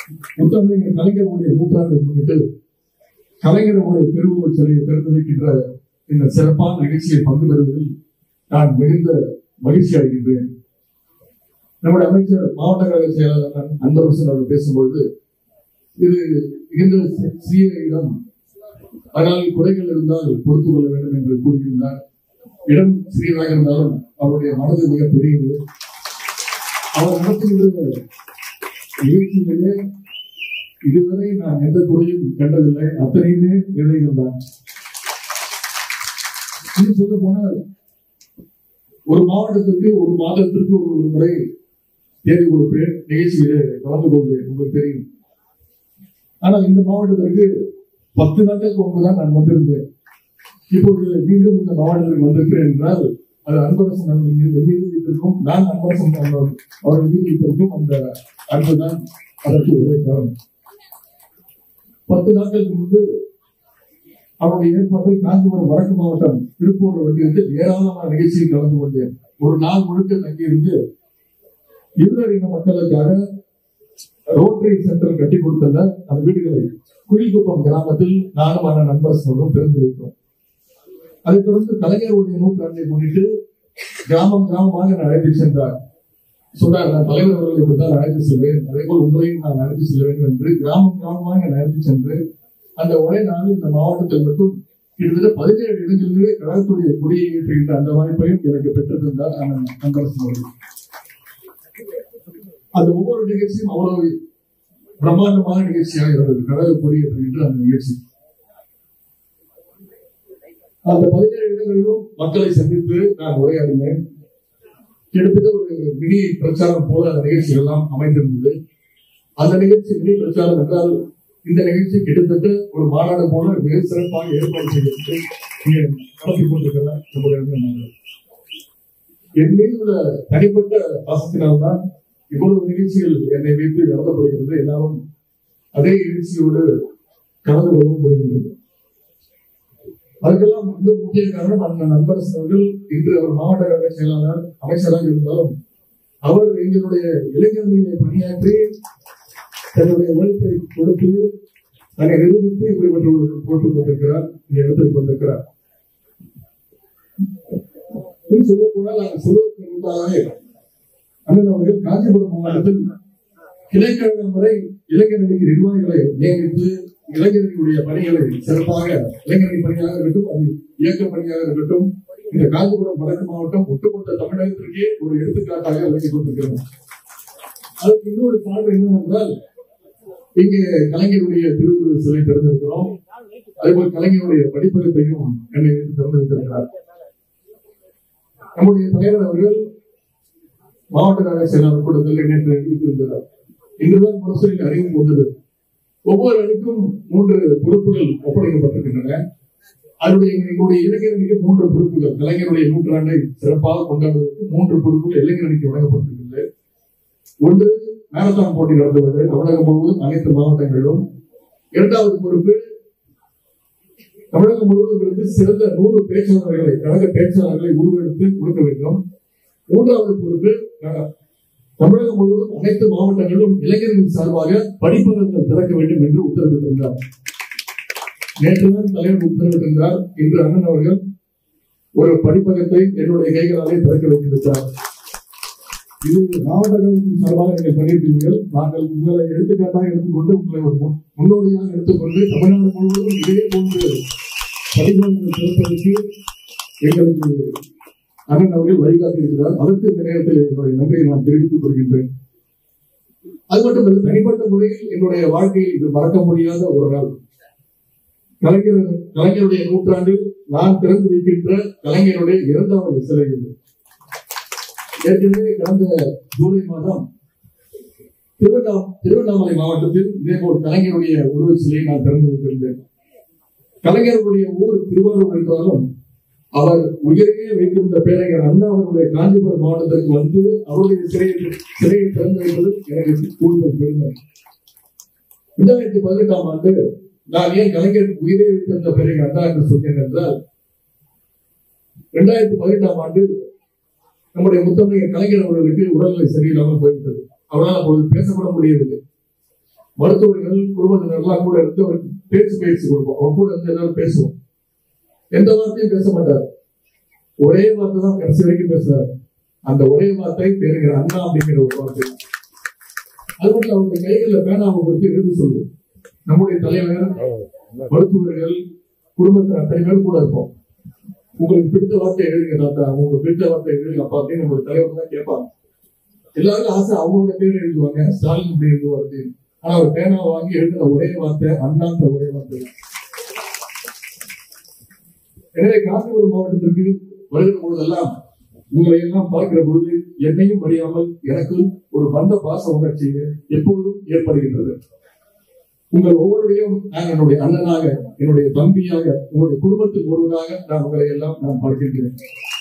முத்தமிழர் கலைஞருடைய நூற்றாண்டை முன்னிட்டு கலைஞருடைய திருவுருவச் சிலையை திறந்து வைக்கின்ற இந்த சிறப்பான நிகழ்ச்சியில் பங்கு பெறுவதில் நான் மிகுந்த மகிழ்ச்சி அடைகின்றேன் நம்முடைய அமைச்சர் மாவட்ட கழக செயலாளர் அன்பரசன் அவர்கள் பேசும்பொழுது இது மிகுந்த சிறிய இடம் ஆனால் குறைகள் இருந்தால் பொறுத்துக் கொள்ள வேண்டும் என்று கூறியிருந்தார் இடம் சிறியதாக இருந்தாலும் அவருடைய மனது மிக பெரியது அவர் நடத்துகின்ற நிகழ்ச்சியிலே இதுவரை நான் எந்த குறையும் கண்டதில்லை அத்தனையுமே நிறைகள் தான் இன்னும் சொல்ல போனால் ஒரு மாவட்டத்திற்கு ஒரு மாதத்திற்கு ஒரு ஒரு முறை தேதி கொடுப்பேன் நிகழ்ச்சியிலே கலந்து கொள்வேன் உங்களுக்கு தெரியும் ஆனால் இந்த மாவட்டத்திற்கு பத்து நாட்களுக்கு முன்புதான் நான் வந்திருந்தேன் இப்போது மீண்டும் இந்த மாவட்டத்திற்கு வந்திருக்கிறேன் என்றால் அது அன்பரசன் அவர்கள் மீது என் மீது வைத்திருக்கும் நான் அன்பரசன் அவர்கள் அவர்கள் மீது வைத்திருக்கும் அந்த அன்புதான் அதற்கு ஒரே காரணம் பத்து நாட்களுக்கு முன்பு அவருடைய ஏற்பாட்டில் காஞ்சிபுரம் வடக்கு மாவட்டம் திருப்பூர் வண்டியிலிருந்து ஏராளமான நிகழ்ச்சியில் கலந்து கொண்டேன் ஒரு நாள் முழுக்க தங்கியிருந்து இருவர் இன மக்களுக்காக ரோட்டரி சென்டர் கட்டி கொடுத்துள்ள அந்த வீடுகளை குயில்குப்பம் கிராமத்தில் நானும் அண்ணன் நண்பர்களும் திறந்து வைத்தோம் அதைத் தொடர்ந்து கலைஞருடைய நூற்றாண்டை முன்னிட்டு கிராமம் கிராமமாக நான் அழைத்து சென்றார் சொன்னார் நான் தலைவர் அவர்கள் இப்படித்தான் அழைத்து செல்வேன் அதே போல் உங்களையும் நான் அழைத்து செல்ல வேண்டும் என்று கிராமம் கிராமமாக நான் அழைத்து சென்று அந்த ஒரே நாளில் இந்த மாவட்டத்தில் மட்டும் கிட்டத்தட்ட பதினேழு இடங்களிலே கழகத்துடைய கொடியை ஏற்றுகின்ற அந்த வாய்ப்பையும் எனக்கு பெற்று தந்தார் அண்ணன் அன்பரசன் அவர்கள் அந்த ஒவ்வொரு நிகழ்ச்சியும் அவ்வளவு பிரம்மாண்டமான நிகழ்ச்சியாக இருந்தது கழக கொடியேற்றுகின்ற அந்த நிகழ்ச்சி அந்த பதினேழு இடங்களிலும் மக்களை சந்தித்து நான் உரையாடினேன் கிட்டத்தட்ட ஒரு மினி பிரச்சாரம் போல அந்த நிகழ்ச்சிகள் எல்லாம் அமைந்திருந்தது அந்த நிகழ்ச்சி மினி பிரச்சாரம் என்றால் இந்த நிகழ்ச்சி கிட்டத்தட்ட ஒரு மாநாடு போல மிக சிறப்பாக ஏற்பாடு செய்யப்பட்டு இங்கே நடத்தி கொண்டிருக்கிறார் நம்முடைய அண்ணன் அவர்கள். என் மீது உள்ள தனிப்பட்ட பாசத்தினால்தான் இவ்வளவு நிகழ்ச்சிகள் என்னை வைத்து நடத்தப்படுகிறது எல்லாரும் அதே நிகழ்ச்சியோடு கலந்து கொள்ளவும் முடிகின்றது அதுக்கெல்லாம் மிக முக்கிய காரணம் அண்ணன் நண்பரசன் அவர்கள் இன்று அவர் மாவட்ட கழக செயலாளர் அமைச்சராக இருந்தாலும் அவர் எங்களுடைய இளைஞர்களிலே பணியாற்றி தன்னுடைய உழைப்பை கொடுத்து தன்னை நிரூபித்து இப்படிப்பட்ட ஒரு போட்டுக் கொண்டிருக்கிறார் இந்த இடத்திற்கு வந்திருக்கிறார் இன்னும் சொல்ல போனால் நாங்கள் சொல்வதற்கு முன்பாகவே அண்ணன் அவர்கள் காஞ்சிபுரம் மாவட்டத்தில் கிளைக்கழகம் வரை இளைஞர்களுக்கு நிர்வாகிகளை நியமித்து இளைஞர்களுடைய பணிகளை சிறப்பாக இளைஞரணி பணியாக இருக்கட்டும் அது இயக்க பணியாக இருக்கட்டும் இந்த காஞ்சிபுரம் வடக்கு மாவட்டம் ஒட்டுமொத்த தமிழகத்திற்கே ஒரு எடுத்துக்காட்டாக விளங்கிக் கொண்டிருக்கிறது அதுக்கு இன்னொரு சான்று என்னவென்றால் இங்கே கலைஞருடைய திருவுருவ சிலை திறந்திருக்கிறோம் அதேபோல் கலைஞருடைய படிப்பகத்தையும் என்னை வைத்து திறந்து வைத்திருக்கிறார் நம்முடைய தலைவர் அவர்கள் மாவட்ட கழக செயலாளர் கூட்டத்தில் நேற்று அறிவித்திருந்தார் இன்றுதான் முரசொலியில் அறிவு வந்தது ஒவ்வொரு அணிக்கும் மூன்று பொறுப்புகள் ஒப்படைக்கப்பட்டிருக்கின்றன அதனுடைய எங்களுடைய இளைஞரணிக்கு மூன்று பொறுப்புகள் கலைஞருடைய நூற்றாண்டை சிறப்பாக கொண்டாடுவதற்கு மூன்று பொறுப்புகள் இளைஞரணிக்கு வழங்கப்பட்டிருக்கிறது ஒன்று மேரத்தான் போட்டி நடத்துவது தமிழகம் முழுவதும் அனைத்து மாவட்டங்களிலும் இரண்டாவது பொறுப்பு தமிழகம் முழுவதும் இருந்து சிறந்த நூறு பேச்சாளர்களை கழக பேச்சாளர்களை உருவெடுத்து கொடுக்க வேண்டும் மூன்றாவது பொறுப்பு அஹ், தமிழகம் முழுவதும் அனைத்து மாவட்டங்களிலும் இளைஞர்களின் சார்பாக படிப்பகங்கள் திறக்க வேண்டும் என்று உத்தரவிட்டிருந்தார் நேற்றுதான் தலைவர் உத்தரவிட்டிருந்தார் இன்று அண்ணன் அவர்கள் ஒரு படிப்பகத்தை என்னுடைய கைகளாலே திறக்க வைத்திருக்கிறார் இது மாவட்ட கழகத்தின் சார்பாக நீங்கள் பண்ணியிருக்கிறீர்கள் நாங்கள் உங்களை எடுத்துக்காட்டாக எடுத்துக்கொண்டு உங்களை ஒரு முன்- முன்னோடியாக எடுத்துக்கொண்டு தமிழ்நாடு முழுவதும் இதே போன்று படிப்பகங்கள் திறப்பதற்கு எங்களுக்கு அண்ணன் அவர்கள் வழிகாட்டியிருக்கிறார் அதற்கு இந்த நேரத்தில் என்னுடைய நன்றியை நான் தெரிவித்துக் கொள்கின்றேன் அது மட்டுமல்ல தனிப்பட்ட முறையில் என்னுடைய வாழ்க்கையில் இது மறக்க முடியாத ஒரு நாள் கலைஞர் கலைஞருடைய நூற்றாண்டில் நான் திறந்து வைக்கின்ற கலைஞருடைய இரண்டாவது சிலை இது ஏற்கனவே கடந்த ஜூலை மாதம் திருவண்ணா திருவண்ணாமலை மாவட்டத்தில் இதேபோல் கலைஞருடைய உருவச் சிலையை நான் திறந்து வைத்திருந்தேன் கலைஞருடைய ஊர் திருவாரூர் என்றாலும் அவர் உயிரையே வைத்திருந்த பேரறிஞர் அண்ணா அவருடைய காஞ்சிபுரம் மாவட்டத்திற்கு வந்து அவருடைய சிறையை சிறையை திறந்து வைப்பது எனக்கு கூடுதல் பெருமை இரண்டாயிரத்தி பதினெட்டாம் ஆண்டு நான் ஏன் கலைஞர் உயிரை வைத்திருந்த பேரறிஞர் அண்ணா என்று சொன்னேன் என்றால் இரண்டாயிரத்தி பதினெட்டாம் ஆண்டு நம்முடைய முத்தமிழர் கலைஞர் அவர்களுக்கு உடல்நிலை சரியில்லாமல் போய்விட்டது அவரால் அப்பொழுது பேசப்பட முடியவில்லை மருத்துவர்கள் குடும்பத்தினர் எல்லாம் கூட இருந்து அவருக்கு பேச்சு பயிற்சி கொடுப்போம் அவர் கூட இருந்து எல்லாரும் பேசுவோம் எந்த வார்த்தையும் பேச மாட்டார் ஒரே வார்த்தை தான் கடைசி வரைக்கும் பேசுறாரு அந்த ஒரே வார்த்தை பேருங்கிற அண்ணா அப்படிங்கிற ஒரு வார்த்தை அது மட்டும் அவருடைய கைகளில் பேனாவை கொடுத்து எழுதி சொல்லுவோம் நம்முடைய தலைவர் மருத்துவர்கள் குடும்பத்தில் அத்தனை பேர் கூட இருப்போம் உங்களுக்கு பிடித்த வார்த்தை எழுதுங்க தாத்தா உங்களுக்கு பிடித்த வார்த்தை எழுதுங்க அப்பா அப்படின்னு நம்ம தலைவர் தான் கேட்பாங்க எல்லாருக்கும் ஆசை அவங்களோட பேர் எழுதுவாங்க ஸ்டாலின் இப்படி எழுதுவார் அப்படின்னு ஆனா அவர் பேனா வாங்கி எழுதின ஒரே வார்த்தை அண்ணான்ற ஒரே வார்த்தை எனவே காஞ்சிபுரம் மாவட்டத்திற்கு வருகிற பொழுதெல்லாம் உங்களை எல்லாம் பார்க்கிற பொழுது என்னையும் அறியாமல் எனக்கு ஒரு பந்த பாச உணர்ச்சி எப்பொழுதும் ஏற்படுகின்றது உங்கள் ஒவ்வொருடையும் நான் என்னுடைய அண்ணனாக என்னுடைய தம்பியாக உங்களுடைய குடும்பத்தில் ஒருவராக நான் உங்களை எல்லாம் நான் பார்க்கின்றேன்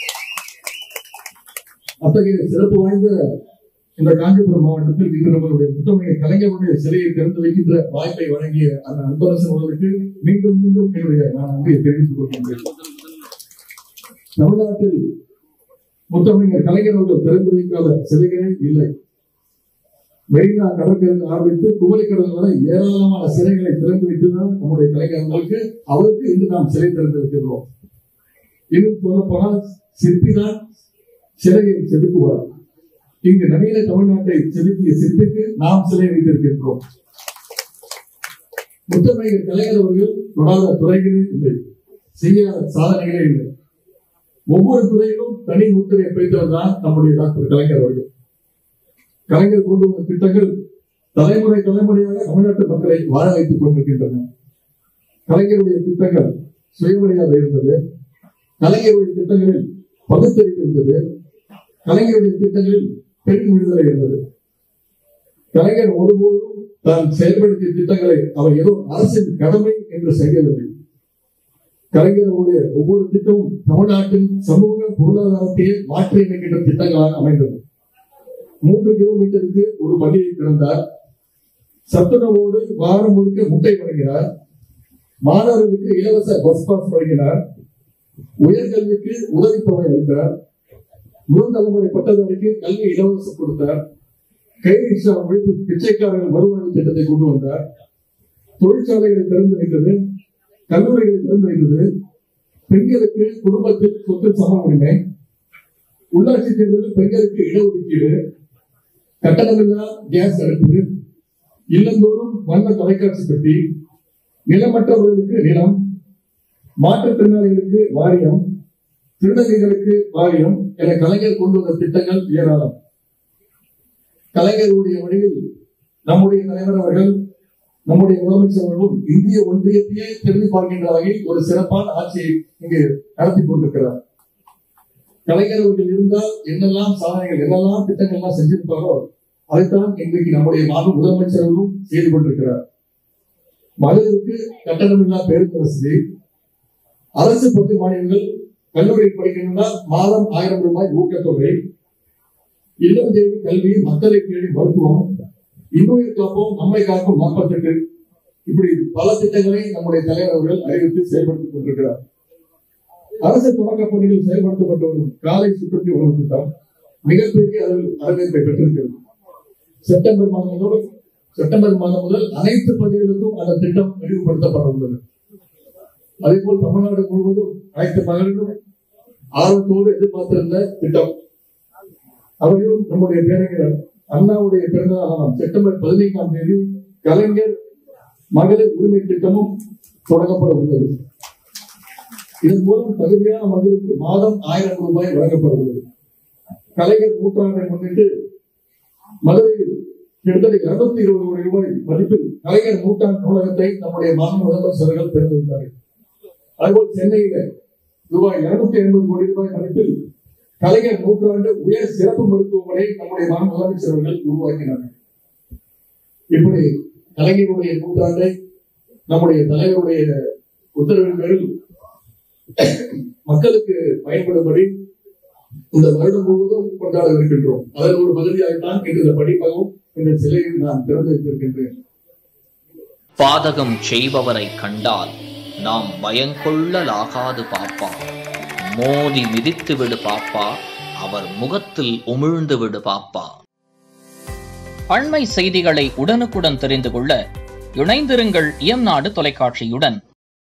அத்தகைய சிறப்பு வாய்ந்த இந்த காஞ்சிபுரம் மாவட்டத்தில் இன்று நம்மளுடைய முத்தமிழ் கலைஞருடைய சிலையை திறந்து வைக்கின்ற வாய்ப்பை வழங்கிய அந்த அன்பரசன் அவர்களுக்கு மீண்டும் மீண்டும் என்னுடைய நான் நன்றியை தெரிவித்துக் கொள்கின்றேன் தமிழ்நாட்டில் முத்தமிழர் கலைஞர் அவர்கள் திறந்து வைக்காத சிலைகளே இல்லை மெரினா கடற்கரை ஆரம்பித்து குமரிக்கடல் வரை ஏராளமான சிலைகளை திறந்து வைத்துதான் நம்முடைய கலைஞர்களுக்கு அவருக்கு இன்று நாம் சிலை திறந்து வைக்கிறோம் இன்னும் சொல்ல போனால் சிற்பிதான் சிலையை செதுக்குவார் இங்கு நவீன தமிழ்நாட்டை செதுக்கிய சிற்பிக்கு நாம் சிலை வைத்திருக்கின்றோம் முத்தமிழர் கலைஞர் அவர்கள் தொடாத துறைகளே இல்லை செய்யாத சாதனைகளே இல்லை ஒவ்வொரு துறையிலும் தனி முத்திரை வைத்தவர் தான் நம்முடைய டாக்டர் கலைஞர் அவர்கள் கலைஞர் கொண்டு வந்த திட்டங்கள் தலைமுறை தலைமுறையாக தமிழ்நாட்டு மக்களை வாழ வைத்துக் கொண்டிருக்கின்றன கலைஞருடைய திட்டங்கள் சுயமரியாதை இருந்தது கலைஞருடைய திட்டங்களில் பகுத்தறிவு இருந்தது கலைஞருடைய திட்டங்களில் பெண் விடுதலை இருந்தது கலைஞர் ஒருபோதும் தான் செயல்படுத்திய திட்டங்களை அவர் ஏதோ அரசின் கடமை என்று செய்யவில்லை கலைஞர்களுடைய ஒவ்வொரு திட்டமும் தமிழ்நாட்டின் சமூக பொருளாதாரத்தையே மாற்றி அமைக்கின்ற திட்டங்களாக அமைந்தது மூன்று கிலோமீட்டருக்கு ஒரு பள்ளியை திறந்தார் சத்துணவோடு வாரம் முழுக்க முட்டை வழங்கினார் மாணவர்களுக்கு இலவச பஸ் பாஸ் வழங்கினார் உயர்கல்விக்கு உதவித்தொகை அளித்தார் முதல் தலைமுறை பட்டதாரிக்கு கல்வி இலவசம் கொடுத்தார் கை ரிக்ஷா ஒழிப்பு பிச்சைக்காரர்கள் மறுவாழ்வு திட்டத்தை கொண்டு வந்தார் தொழிற்சாலைகளை திறந்து வைத்தது கல்லூரிகளை திறந்து வைத்தது பெண்களுக்கு குடும்பத்தில் சொத்து சம உரிமை உள்ளாட்சி தேர்தலில் பெண்களுக்கு இடஒதுக்கீடு கட்டணமில்லா கேஸ் அடுப்பு இல்லந்தோறும் வண்ண தொலைக்காட்சி பெட்டி நிலமற்றவர்களுக்கு நிலம் மாற்றுத்திறனாளிகளுக்கு வாரியம் திருநங்கைகளுக்கு வாரியம் என கலைஞர் கொண்டு வந்த திட்டங்கள் ஏராளம் கலைஞருடைய வழியில் நம்முடைய தலைவர் அவர்கள் நம்முடைய முதலமைச்சர் அவர்களும் இந்திய ஒன்றியத்தையே திரும்பி பார்க்கின்ற வகையில் ஒரு சிறப்பான ஆட்சியை இங்கு நடத்தி கொண்டிருக்கிறார் கலைஞர் அவர்கள் இருந்தால் என்னெல்லாம் சாதனைகள் என்னெல்லாம் திட்டங்கள் எல்லாம் செஞ்சிருப்பாரோ அதைத்தான் இன்றைக்கு நம்முடைய மாநில முதலமைச்சர்களும் செய்து கொண்டிருக்கிறார் மகளிருக்கு கட்டணமில்லா பேருந்து வசதி அரசு பள்ளி மாணவர்கள் கல்லூரியில் படிக்கணும்னா மாதம் ஆயிரம் ரூபாய் ஊக்கத்தொகை இல்லம் தேடி கல்வி மக்களை தேடி மருத்துவம் இன்னுயிர் காப்போம் நம்மை காக்கும் நாற்பத்தெட்டு இப்படி பல திட்டங்களை நம்முடைய தலைவர் அவர்கள் அறிவித்து செயல்படுத்திக் கொண்டிருக்கிறார் அரசு தொடக்க பணியில் செயல்படுத்தப்பட்டு வரும் காலை சுற்றுலா உணவு திட்டம் மிகப்பெரிய அளவில் வரவேற்பை பெற்றிருக்கிறது செப்டம்பர் மாதம் முதல் செப்டம்பர் மாதம் முதல் அனைத்து பகுதிகளுக்கும் அந்த திட்டம் விரிவுபடுத்தப்பட உள்ளது அதே போல் தமிழ்நாடு முழுவதும் அனைத்து மகளிரும் ஆர்வத்தோடு எதிர்பார்த்திருந்த திட்டம் அவையும் நம்முடைய பேரறிஞர் அண்ணாவுடைய பிறந்தநாளாம் செப்டம்பர் பதினைந்தாம் தேதி கலைஞர் மகளிர் உரிமை திட்டமும் தொடங்கப்பட உள்ளது இதன் மூலம் தகுதியான மகளிருக்கு மாதம் ஆயிரம் ரூபாய் வழங்கப்பட உள்ளது கலைஞர் நூற்றாண்டை முன்னிட்டு மதுரையில் கிட்டத்தட்ட இருநூத்தி இருபது கோடி ரூபாய் மதிப்பில் கலைஞர் நூற்றாண்டு நூலகத்தை நம்முடைய மாநில முதலமைச்சர்கள் திறந்து வைத்தார்கள் அதுபோல் சென்னையில ரூபாய் இருநூத்தி ஐம்பது கோடி ரூபாய் மதிப்பில் கலைஞர் நூற்றாண்டு உயர் சிறப்பு மருத்துவமனை நம்முடைய மாநில முதலமைச்சர்கள் உருவாக்கினார்கள் இப்படி கலைஞருடைய நூற்றாண்டை நம்முடைய தலைவருடைய உத்தரவின் பேரில் மக்களுக்கு பயன்படும்படி இந்த வருடம் முழுவதும் கொண்டாட இருக்கின்றோம் அதன் ஒரு பகுதியாகத்தான் இன்று இந்த படிப்பகம் இந்த சிலையை நான் திறந்து வைத்திருக்கின்றேன் பாதகம் செய்பவரை கண்டால் நாம் பயங்கொள்ளலாகாது பாப்பா மோதி மிதித்து விடு பாப்பா அவர் முகத்தில் உமிழ்ந்து விடு பாப்பா அண்மை செய்திகளை உடனுக்குடன் தெரிந்து கொள்ள இணைந்திருங்கள் இயம்நாடு தொலைக்காட்சியுடன்